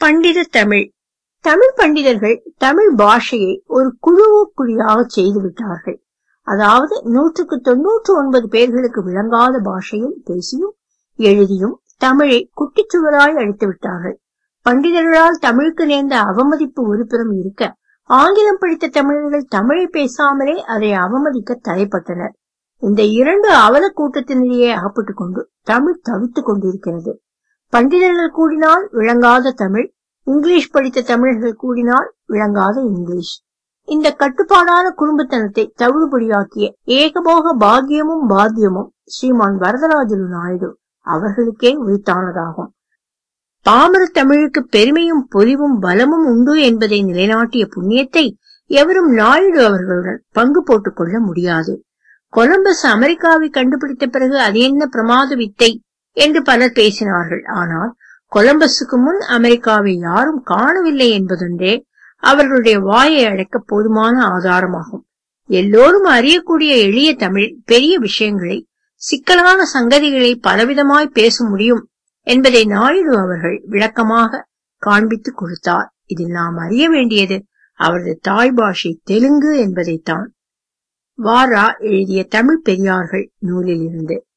பண்டித தமிழ் தமிழ் பண்டிதர்கள் தமிழ் பாஷையை ஒரு குழுவுக்குழியாக செய்துவிட்டார்கள் அதாவது நூற்றுக்கு தொன்னூற்று ஒன்பது பேர்களுக்கு விளங்காத பாஷையில் பேசியும் எழுதியும் தமிழை குட்டிச்சுவராய் அழித்து விட்டார்கள் பண்டிதர்களால் தமிழுக்கு நேர்ந்த அவமதிப்பு ஒருபுறம் இருக்க ஆங்கிலம் படித்த தமிழர்கள் தமிழை பேசாமலே அதை அவமதிக்க தலைப்பட்டனர் இந்த இரண்டு அவல கூட்டத்தினரையே அகப்பட்டுக் கொண்டு தமிழ் தவித்துக் கொண்டிருக்கிறது பண்டிதர்கள் கூடினால் விளங்காத தமிழ் இங்கிலீஷ் படித்த தமிழர்கள் கூடினால் விளங்காத இங்கிலீஷ் இந்த கட்டுப்பாடான குடும்பத்தனத்தை தவிடுபடியாக்கிய ஏகபோக பாக்கியமும் பாத்தியமும் ஸ்ரீமான் வரதராஜலு நாயுடு அவர்களுக்கே உரித்தானதாகும் பாமர தமிழுக்கு பெருமையும் பொலிவும் பலமும் உண்டு என்பதை நிலைநாட்டிய புண்ணியத்தை எவரும் நாயுடு அவர்களுடன் பங்கு போட்டுக் கொள்ள முடியாது கொலம்பஸ் அமெரிக்காவை கண்டுபிடித்த பிறகு அது என்ன பிரமாத வித்தை என்று பலர் பேசினார்கள் ஆனால் கொலம்பஸுக்கு முன் அமெரிக்காவை யாரும் காணவில்லை என்பதொன்றே அவர்களுடைய வாயை அடைக்க போதுமான ஆதாரமாகும் எல்லோரும் அறியக்கூடிய எளிய தமிழ் பெரிய விஷயங்களை சிக்கலான சங்கதிகளை பலவிதமாய் பேச முடியும் என்பதை நாயுடு அவர்கள் விளக்கமாக காண்பித்துக் கொடுத்தார் இதில் நாம் அறிய வேண்டியது அவரது தாய் பாஷை தெலுங்கு என்பதைத்தான் வாரா எழுதிய தமிழ் பெரியார்கள் நூலில் இருந்து